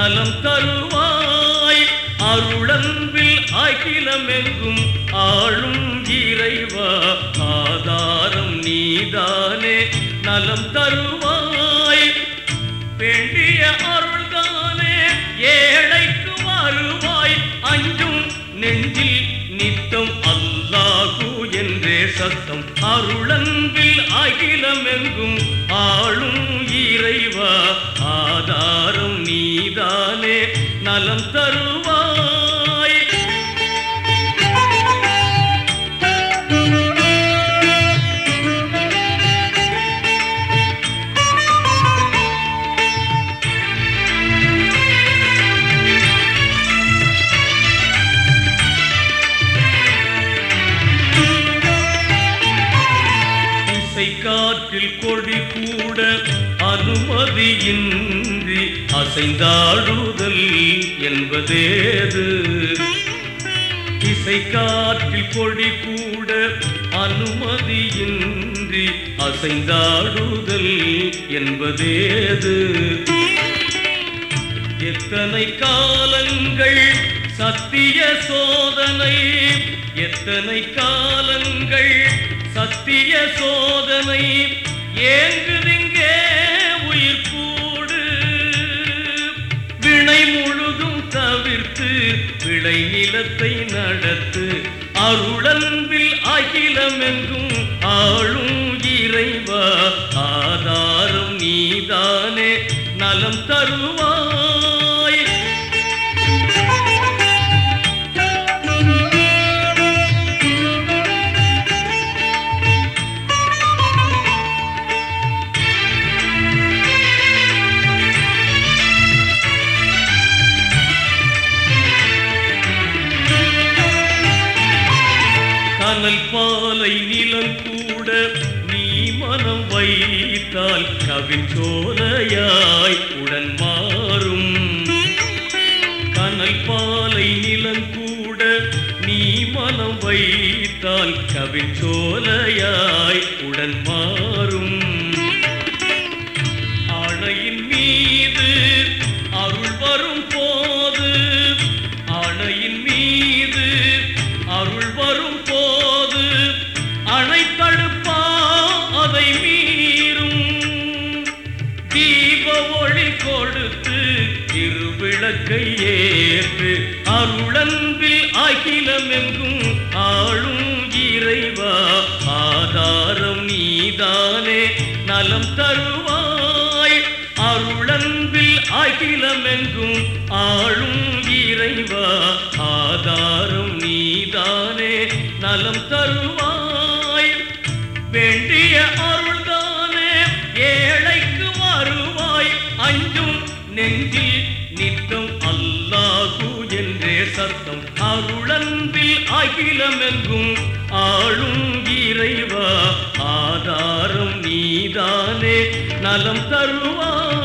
நலம் தருவாய் அருளன்பில் அகிலமெங்கும் ஆளும் இறைவா ஆதாரம் நீதானே நலம் தருவாய் வேண்டிய அருள்தானே ஏழைக்கு வருவாய் அஞ்சும் நெஞ்சில் நித்தம் அல்லாஹு என்றே சத்தம் அருளன்பில் அகிலமெங்கும் ஆளும் இறைவா ஆதாரம் நீதானே நலம் தருவாய் இசை காற்றில் கொடி கூட அனுமதியின்றி அசைந்தாடுதல் என்பதேது இசை காற்றில் கொடி கூட அனுமதியின்றி அசைந்தாடுதல் என்பதேது எத்தனை காலங்கள் சத்திய சோதனை எத்தனை காலங்கள் சத்திய சோதனை ஏங்குதிங்கே உயிர் கூடு வினை முழுதும் தவிர்த்து விளை நிலத்தை நடத்து அருளன்பில் அகிலமெங்கும் ஆளும் இறைவா ஆதாரம் நீதானே நலம் தருவாய் கனல் பாலை நிலம் கூட நீ மனம் வைத்தால் கவிச்சோலையாய் உடன் மாறும் கனல் பாலை நிலம் கூட நீ மனம் வைத்தால் கவிச்சோலையாய் உடன் மாறும் ஆணையின் மீது அருள் வரும் போது ஆணையின் மீது அருள் வரும் போது அணை தடுப்பா அதை மீறும் தீப ஒளி கொடுத்து திருவிளக்கை ஏற்று அருளன்பில் அகிலமெங்கும் ஆளும் இறைவா ஆதாரம் நீதானே நலம் தருவாய் அருளன்பில் அகிலமெங்கும் ஆளும் இறைவா ஆதாரம் நீதானே நலம் தருவாய் வேண்டிய அருள்தானே ஏழைக்கு வருவாய் அஞ்சும் நெஞ்சில் நித்தம் அல்லாஹு என்றே சத்தம் அருளன்பில் அகிலமெங்கும் ஆளும் இறைவா ஆதாரம் நீதானே நலம் தருவாய்